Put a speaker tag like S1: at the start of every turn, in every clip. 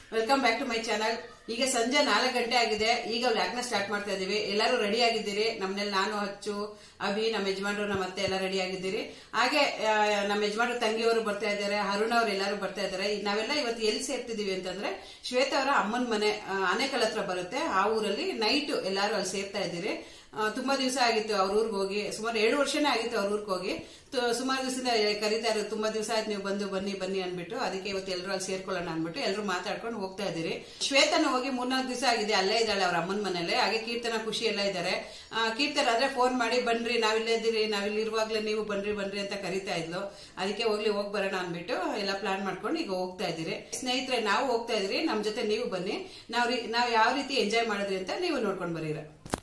S1: Welcome back to my channel ಈಗ ಸಂಜೆ ನಾಲ್ಕು ಗಂಟೆ ಆಗಿದೆ ಈಗ ವ್ಲಾಗ್ನ ಸ್ಟಾರ್ಟ್ ಮಾಡ್ತಾ ಇದೀವಿ ಎಲ್ಲರೂ ರೆಡಿ ಆಗಿದ್ದೀರಿ ನಮ್ಮನೇಲಿ ನಾನು ಹಚ್ಚು ಅಭಿ ನಮ್ಮ ಯಜಮಾನ್ರು ನಮ್ಮ ಅತ್ತೆ ಎಲ್ಲ ರೆಡಿ ಆಗಿದ್ದೀರಿ ಹಾಗೆ ಆ, ನಮ್ಮ ಯಜಮಾನ್ರು ತಂಗಿಯವರು ಬರ್ತಾ ಇದ್ದಾರೆ ಅರುಣ್ ಅವ್ರು ಎಲ್ಲರೂ ಬರ್ತಾ ಇದ್ದಾರೆ ಈ- ನಾವೆಲ್ಲ ಇವತ್ತು ಎಲ್ಲಿ ಸೇರ್ತಿದೀವಿ ಅಂತಂದ್ರೆ ಶ್ವೇತ ಅವರ ಅಮ್ಮನ ಮನೆ ಆ, ಆನೇಕಲ್ ಹತ್ರ ಬರುತ್ತೆ ಆ ಊರಲ್ಲಿ ನೈಟ್ ಎಲ್ಲರೂ ಅಲ್ಲಿ ಸೇರ್ತಾ ಇದ್ದೀರಿ ಆ, ತುಂಬಾ ದಿವಸ ಆಗಿತ್ತು ಅವ್ರ ಊರಿಗೆ ಹೋಗಿ ಸುಮಾರು ಎರಡು ವರ್ಷನೇ ಆಗಿತ್ತು ಅವ್ರ ಊರಿಗೆ ಹೋಗಿ ತು- ಸುಮಾರು ದಿವಸದಿಂದ ಕರೀತಾ ಇರೋದು ತುಂಬಾ ದಿವಸ ಆಯ್ತು ನೀವು ಬಂದು ಬನ್ನಿ ಬನ್ನಿ ಅನ್ಬಿಟ್ಟು ಅದಕ್ಕೆ ಇವತ್ತು ಎಲ್ಲರೂ ಅಲ್ಲಿ ಸೇರ್ಕೊಳ್ಳೋಣ ಅನ್ಬಿಟ್ಟು ಎಲ್ಲರೂ ಮಾತಾಡ್ಕೊಂಡು ಹೋಗ್ತಾ ಇದ್ದೀರಿ ಶ್ವೇತನ ಹೋಗಿ ಮೂರ್ನಾಲ್ಕು ದಿವಸ ಆಗಿದೆ ಅಲ್ಲೇ ಇದ್ದಾಳೆ ಅವ್ರ ಅಮ್ಮನ ಮನೇಲೆ ಹಾಗೆ ಕೀರ್ತನ ಖುಷಿ ಎಲ್ಲ ಇದ್ದಾರೆ ಆ, ಕೀರ್ತನ ಆದ್ರೆ ಫೋನ್ ಮಾಡಿ ಬನ್ರಿ ನಾವಿಲ್ಲೇ ಇದ್ದೀರಿ ನಾವಿಲ್ಲಿ ಇರುವಾಗ್ಲೇ ನೀವು ಬನ್ರಿ ಬನ್ರಿ ಅಂತ ಕರೀತಾ ಇದ್ಲು ಅದಕ್ಕೆ ಹೋಗ್ಲಿ ಹೋಗ್ ಬರೋಣ ಅನ್ಬಿಟ್ಟು ಎಲ್ಲ ಪ್ಲಾನ್ ಮಾಡ್ಕೊಂಡು ಈಗ ಹೋಗ್ತಾ ಇದ್ದೀರಿ ಸ್ನೇಹಿತರೆ ನಾವು ಹೋಗ್ತಾ ಇದ್ದೀರಿ ನಮ್ ಜೊತೆ ನೀವು ಬನ್ನಿ ನಾವ್ ರೀ- ನಾವ್ ಯಾವ ರೀತಿ ಎಂಜಾಯ್ ಮಾಡಿದ್ರಿ ಅಂತ ನೀವು ನೋಡ್ಕೊಂಡು ಬರೀರ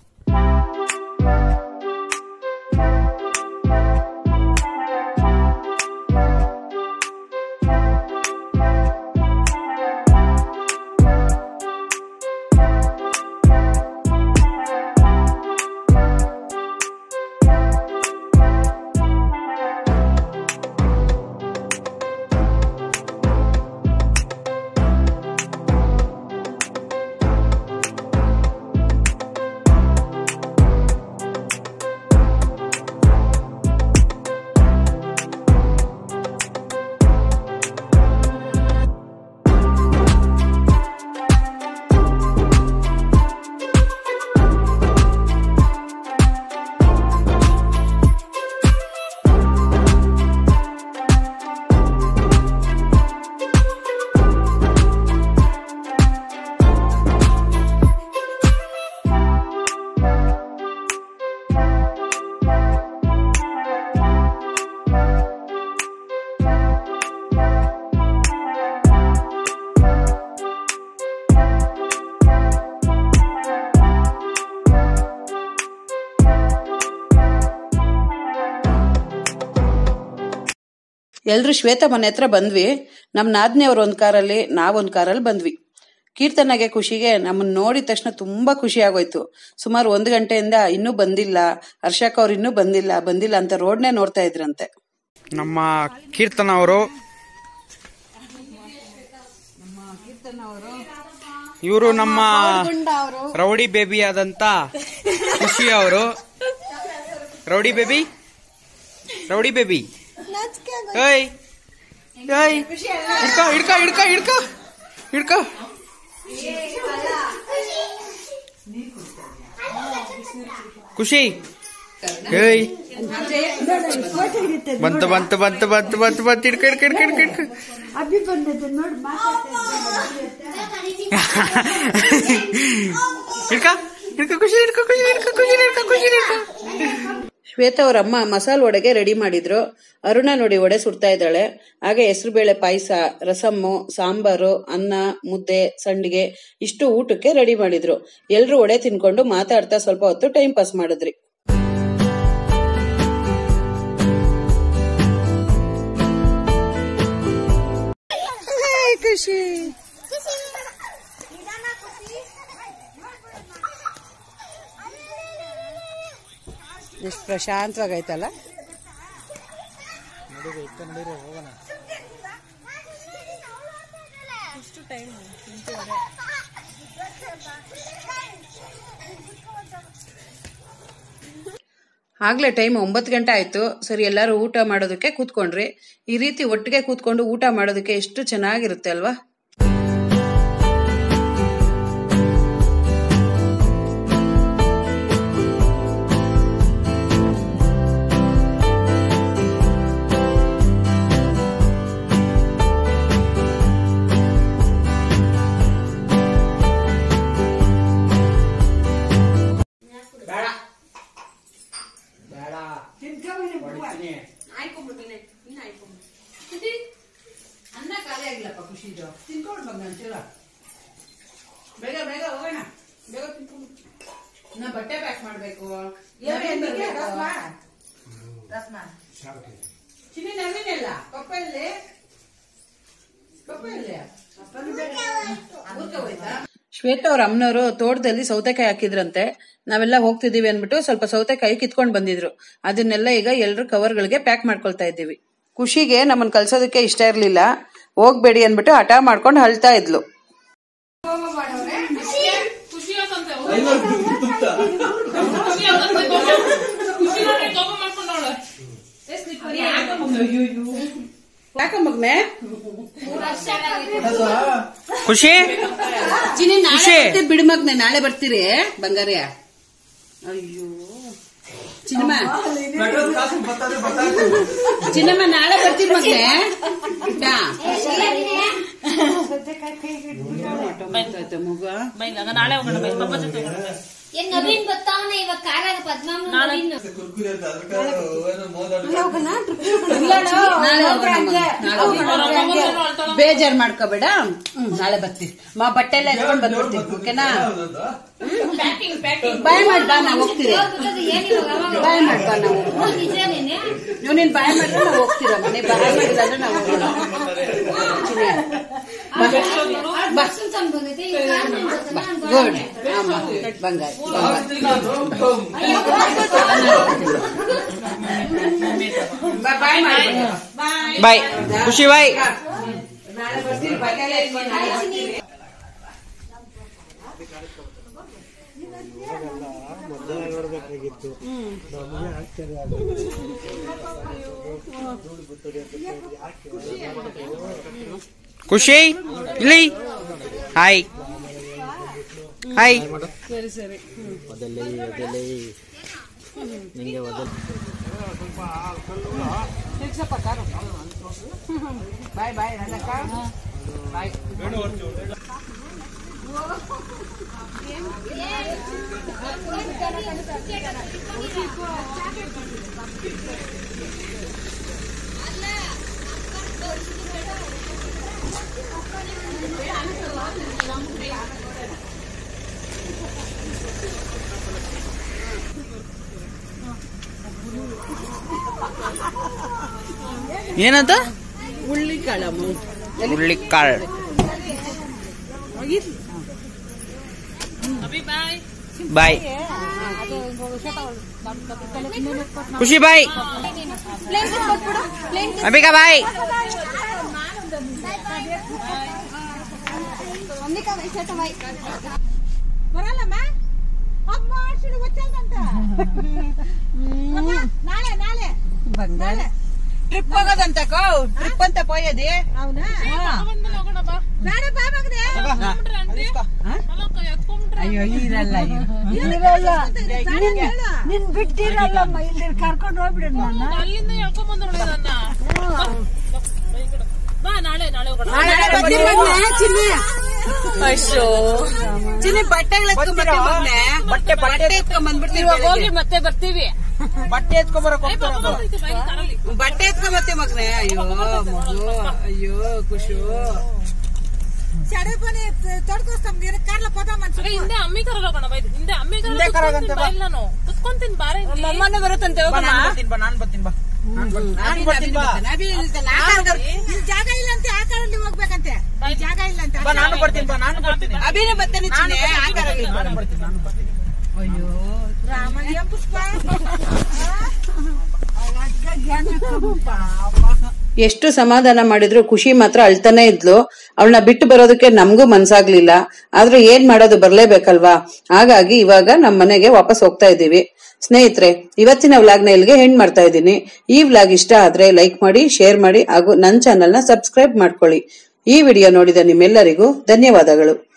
S1: ಎಲ್ರು ಶ್ವೇತ ಮನೆ ಹತ್ರ ಬಂದ್ವಿ ನಮ್ ನಾದ್ನಿ ಅವ್ರ ಒಂದ್ ಕಾರಲ್ಲಿ ನಾವೊಂದ್ ಕಾರಲ್ಲಿ ಬಂದ್ವಿ ಕೀರ್ತನೆಗೆ ಖುಷಿಗೆ ನಮ್ಮನ್ನ ನೋಡಿದ ತಕ್ಷಣ ತುಂಬಾ ಖುಷಿ ಆಗೋಯ್ತು ಸುಮಾರು ಒಂದ್ ಗಂಟೆಯಿಂದ ಇನ್ನೂ ಬಂದಿಲ್ಲ ಹರ್ಷಕ್ ಅವ್ರು ಇನ್ನೂ ಬಂದಿಲ್ಲ ಬಂದಿಲ್ಲ ಅಂತ ರೋಡ್ನೇ ನೋಡ್ತಾ ಇದ್ರಂತೆ
S2: ನಮ್ಮ ಕೀರ್ತನ ಅವರು ಇವರು ನಮ್ಮ ರೌಡಿ ಬೇಬಿ ಆದಂತ ಖುಷಿ ಅವರು ರೌಡಿ ಬೇಬಿ ರೌಡಿ ಬೇಬಿ ಏಯ್ ಏಯ್ ಹಿಡ್ಕೋ ಹಿಡ್ಕೋ ಹಿಡ್ಕೋ ಹಿಡ್ಕೋ ಹಿಡ್ಕೋ ಖುಷಿ ಏಯ್ ಬಂತು ಬಂತು ಬಂತು ಬಂತು ಬಂತು ಬಂತು ಹಿಡ್ಕೊ ಹಿಡ್ಕೊ ಹಿಡ್ಕೊ ಹಿಡ್ಕೊ ಹಿಡ್ಕೊ
S3: ಅಭಿ ಬಂದದ್ದು ನೋಡಿ
S2: ಹಿಡ್ಕ ಹಿಡ್ಕ ಖುಷಿ ಹಿಡ್ಕ ಖುಷಿ ಹಿಡ್ಕ ಖುಷಿ ಹಿಡ್ಕ ಖುಷಿ ಹಿಡ್ಕ
S1: ಶ್ವೇತ ಅವ್ರ ಅಮ್ಮ ಮಸಾಲ ವಡೆಗೆ ರೆಡಿ ಮಾಡಿದ್ರು ಅರುಣ ನೋಡಿ ವಡೆ ಸುಡ್ತಾ ಇದ್ದಾಳೆ ಹಾಗೆ ಹೆಸರುಬೇಳೆ ಪಾಯಸ ರಸಮ್ಮು ಸಾಂಬಾರು ಅನ್ನ ಮುದ್ದೆ ಸಂಡಿಗೆ ಇಷ್ಟು ಊಟಕ್ಕೆ ರೆಡಿ ಮಾಡಿದ್ರು ಎಲ್ರು ವಡೆ ತಿನ್ಕೊಂಡು ಮಾತಾಡ್ತಾ ಸ್ವಲ್ಪ ಹೊತ್ತು ಟೈಮ್ ಪಾಸ್ ಮಾಡಿದ್ರಿ
S3: ಖುಷಿ
S1: ಎಷ್ಟು ಪ್ರಶಾಂತವಾಗೈತಲ್ಲ ಆಗ್ಲೇ ಟೈಮ್ ಒಂಬತ್ತು ಗಂಟೆ ಆಯ್ತು ಸರಿ ಎಲ್ಲರೂ ಊಟ ಮಾಡೋದಕ್ಕೆ ಕೂತ್ಕೊಂಡ್ರಿ ಈ ರೀತಿ ಒಟ್ಟಿಗೆ ಕೂತ್ಕೊಂಡು ಊಟ ಮಾಡೋದಕ್ಕೆ ಎಷ್ಟು ಚೆನ್ನಾಗಿರುತ್ತೆ ಅಲ್ವಾ ಅನ್ನ ಖಾಲಿ ಆಗಿಲ್ಲಪ್ಪ ಖುಷಿದು ತಿನ್ಕೊಂಡು ಬಂದ ಒಂಚೂರ ಬೇಗ ಬೇಗ ಹೋಗೋಣ ಬೇಗ ತಿನ್ಕೊಂಡು ನಾ ಬಟ್ಟೆ ಪ್ಯಾಕ್ ಮಾಡ್ಬೇಕು ನವೀನ್ ಬರ್ಬೇಕು. ಚಿನ್ನಿ ನವೀನ್ ಎಲ್ಲ ಪಪ್ಪ ಇಲ್ಲಿ ಪಪ್ಪ ಇಲ್ಲಿ ಊರ್ಗೆ ಹೋಯ್ತಾ? ಶ್ವೇತಾ ಅವ್ರ ಅಮ್ಮನವರು ತೋಟದಲ್ಲಿ ಸೌತೆಕಾಯಿ ಹಾಕಿದ್ರಂತೆ ನಾವೆಲ್ಲ ಹೋಗ್ತಿದೀವಿ ಅನ್ಬಿಟ್ಟು ಸ್ವಲ್ಪ ಸೌತೆಕಾಯಿ ಕಿತ್ಕೊಂಡ್ ಬಂದಿದ್ರು ಅದನ್ನೆಲ್ಲ ಈಗ ಎಲ್ರು ಕವರ್ಗಳಿಗೆ ಪ್ಯಾಕ್ ಮಾಡ್ಕೊಳ್ತಾ ಇದ್ದೀವಿ ಖುಷಿಗೆ ನಮ್ಮನ್ನ ಕಳ್ಸೋದಕ್ಕೆ ಇಷ್ಟ ಇರ್ಲಿಲ್ಲ ಹೋಗ್ಬೇಡಿ ಅನ್ಬಿಟ್ಟು ಹಠ ಮಾಡ್ಕೊಂಡು ಅಳ್ತಾ ಇದ್ಲು
S4: ಖುಷಿ ಆಗಂತೆ ಖುಷಿ ಆಗಂತೆ ಖುಷಿ ನೋಡಿ ಕೋಪ ಮಾಡ್ಕೊಂಡವಳೆ
S1: ಯಾಕ ಮಗ್ನೆ
S2: ಖುಷಿ
S1: ಚಿನಿ ನಾಳೆ
S2: ಖುಷಿ.
S1: ಬರ್ತೀರಿ ಬಿಡು ಮಗ್ನೆ ನಾಳೆ ಬರ್ತೀರಿ ಬಂಗಾರ ಅಯ್ಯೋ ಚಿನ್ನಮ್ಮ ಚಿನ್ನಮ್ಮ ನಾಳೆ ಬರ್ತೀರಿ ಮಗ್ನೆ ಯಾ? ಆಯ್ತಾಯ್ತು ಮಗ
S4: ಬೈ ಹಂಗ ನಾಳೆ ಹೋಗೋಣ ಬೈ ಪಪ್ಪ ಜೊತೆ ಹೋಗೋಣ
S5: ಏನ್ ನವೀನ್ ಬರ್ತಾವನೆ ಇವಾಗ ಕಾರಾಗ ಪದ್ಮಾಮ್ ನವೀನ್
S1: ನಾಳೆ ಹೋಗೋಣ ಮಗ, ನಾಳೆ ಹೋಗೋಣ. ಬೇಜಾರ್ ಮಾಡ್ಕೋಬೇಡ ಹ್ಮ್, ನಾಳೆ ಬರ್ತೀವಿ ಮಾ ಬಟ್ಟೆ ಎಲ್ಲ ಎತ್ಕೊಂಡ್ ಬಂದ್ಬಿಡ್ತೀವಿ ಓಕೆನಾ
S4: ಪ್ಯಾಕಿಂಗ್ ಪ್ಯಾಕಿಂಗ್
S1: ಬಾಯ್ ಮಾಡಿ ಬಾ ನಾವು ಹೋಗ್ತೀರಿ
S5: ಏನ್ ಇವಾಗ ಅವಾಗ
S1: ಬಾಯ್ ಮಾಡಿ ಬಾ ನಾವು
S5: ಹ್ಮ್, ನಿಜನೇನೆ
S1: ನೀವು ನೀನ್ ಬಾಯ್ ಮಾಡಿದ್ರೆ ನಾವು ಹೋಗ್ತೀರಮ್ಮ ನೀ ಬಾಯ್ ಮಾಡಿಲ್ಲ ಅಂದ್ರೆ ನಾವು ಹೋಗೋಣ ಚಿನ್ನಿ, ಬಾ. ಬಾ
S5: ಬಸ್ಸನ್ ತಂದ್ ಬಂದೈತೆ ಈಗ ಕಾರ್ ನನ್ ಗೊತ್ತಲ್ಲ, ನಾನ್
S1: ಗುಡ್
S5: ಬರೋಣ.
S1: ಆಮ ಬಂಗಾರ ಬಾಯ್ ಮಾಡಿ
S2: ಬಾಯ್ ಖುಷಿ ಬಾಯ್
S1: ನಾಳೆ ಬರ್ತೀರಿ ಬಟ್ಟೆ ಎಲ್ಲ ಎತ್ಕೊಂಡು ನಾಳೆ ಬರ್ತೀರಿ
S2: ಖುಷಿ ಇಲ್ಲಿ ಹಾಯ್ ಹಾಯ್
S1: ಬಾಯ್ ಬಾಯ್ ನನ್ನಕ್ಕ ಬಾಯ್
S2: ಏನಂತ
S1: ಉಳ್ಳಿ ಕಾಳಮ್ಮ
S2: ಹುಳ್ಳಿಕಾಳ್
S4: ಅಭಿ ಬಾಯ್
S2: ಬಾಯ್ ಖುಷಿ ಬಾಯ್ ಅಬಿಕಾ ಬಾಯ್
S3: ಬರಲ್ಲಮ್ಮ ಅಮ್ಮ ಅರ್ಶಿಣ ಗೊತ್ತಾಗಂತ ನಾಳೆ ನಾಳೆ
S1: ಬಂಗಾರ ಟ್ರಿಪ್ ಹೋಗೋದಂತ ಕೋ ಟ್ರಿಪ್ ಅಂತ ಪೋಯದಿ
S3: అవునా
S4: ಬಂದ್ಮೇಲೆ ಹೋಗೋಣ ಬಾ
S3: ನಾಳೆ ಬಾ ಮಗನೇ
S4: ಎತ್ಕೊಂಡ್ಬಿಟ್ರೆ ಅಂತೆ ಅಲ್ಲಕ್ಕ ಎತ್ಕೊಂಡ್ಬಿಟ್ರೆ
S1: ಅಯ್ಯೋ ಇರಲ್ಲ
S3: ಇರಲ್ಲ ನಿನ್ ಬಿಟ್ಟಿರಲ್ಲಮ್ಮ ಇಲ್ಲಿ ಕರ್ಕೊಂಡು ಹೋಗ್ಬಿಡು ನನ್ನ
S4: ಅಲ್ಲಿಂದ ಎಳ್ಕೊಂಡ್ ಬಂದವಳೆ ನನ್ನ ಬಾ ನಾಳೆ ನಾಳೆ ಹೋಗೋಣ
S1: ಅಯ್ಯೋ ಚಿನ್ನಿ ಬಟ್ಟೆಗಳು ಎತ್ಕೊಂಡ್ ಬರ್ತೀವಿ ಮಗ್ನೆ.
S2: ಬಟ್ಟೆ
S1: ಬಟ್ಟೆ ಎತ್ಕೊಂಡ್ ಬಂದ್ಬಿಡ್ತೀವಿ
S4: ಇವಾಗ ಹೋಗಿ ಮತ್ತೆ ಬರ್ತೀವಿ
S2: ಬಟ್ಟೆ ಎತ್ಕೊಂಬರಕ್
S4: ಏ, ಪಾಪ ಬರ್ತೈತೆ ಬಾಯಿ ಕಾರಲ್ಲಿ
S1: ಬಟ್ಟೆ ಎತ್ಕೊಂಡ್ ಬರ್ತೀವಿ ಮಗ್ನೆ ಅಯ್ಯೋ ಮಗು ಅಯ್ಯೋ ಖುಷು
S3: ಸಡೆ ಬನ್ನಿ ತೊಡ್ಕೊಸ್ತಾಗ ಕಾರ್ಲ ಪದ ಮನ್ಸು
S4: ಆಗ ಹಿಂದೆ ಅಮ್ಮಿ ಕರಲ್ಲ ಹೋಗೋಣ ಬೈ ಹಿಂದೆ ಅಮ್ಮಿ ಕರಲ್ಲ ಬಾಯಿಲ್ ನಾನು ಕುತ್ಕೊಂತೀನಿ ಬಾರೆ
S1: ಅಮ್ಮನ ಬರುತ್ತಂತೆ
S2: ನಾನು ಬರ್ತೀನಿ ಬಾ ನಾನು ಬರ್ತೀನಿ ಬಾ ನಾನ್ ಬರ್ತೀನಿ ನಾನ್ ಬರ್ತೀನಿ ಬಾ
S3: ಇಲ್ಲಿ ಜಾಗ ಇಲ್ಲ ಅಂತ ಆ ಕಾರಲ್ಲಿ ಹೋಗ್ಬೇಕಂತೆ ಇಲ್ಲಿ ಜಾಗ ಇಲ್ಲ ಅಂತ
S2: ಬಾ ನಾನು ಬರ್ತೀನಿ ಬಾ ನಾನು ಬರ್ತೀನಿ
S1: ಅಭಿನೇ ಬರ್ತಾನೆ ಚಿನ್ನಿ ಆ ಕಾರಲ್ಲಿ.
S2: ನಾನು ಬರ್ತೀನಿ ನಾನು ಬರ್ತೀನಿ
S1: ಅಯ್ಯೋ
S3: ರಾಮ ಏನ್ ಪುಷ್ಪ
S1: ಎಷ್ಟು ಸಮಾಧಾನ ಮಾಡಿದ್ರು ಖುಷಿ ಮಾತ್ರ ಅಳ್ತಾನೆ ಇದ್ಲು ಅವಳನ್ನ ಬಿಟ್ಟು ಬರೋದಕ್ಕೆ ನಮಗೂ ಮನ್ಸಾಗ್ಲಿಲ್ಲ ಆದ್ರೂ ಏನ್ ಮಾಡೋದು ಬರ್ಲೇಬೇಕಲ್ವಾ ಹಾಗಾಗಿ ಇವಾಗ ನಮ್ ಮನೆಗೆ ವಾಪಸ್ ಹೋಗ್ತಾ ಇದ್ದೀವಿ ಸ್ನೇಹಿತರೆ ಇವತ್ತಿನ ವ್ಲಾಗ್ನ ಇಲ್ಲಿಗೆ ಹೆಣ್ ಮಾಡ್ತಾ ಇದ್ದೀನಿ ಈ ವ್ಲಾಗ್ ಇಷ್ಟ ಆದ್ರೆ ಲೈಕ್ ಮಾಡಿ ಶೇರ್ ಮಾಡಿ ಹಾಗೂ ನನ್ನ ಚಾನೆಲ್ನ ಸಬ್ಸ್ಕ್ರೈಬ್ ಮಾಡ್ಕೊಳ್ಳಿ ಈ ವಿಡಿಯೋ ನೋಡಿದ ನಿಮ್ಮೆಲ್ಲರಿಗೂ ಧನ್ಯವಾದಗಳು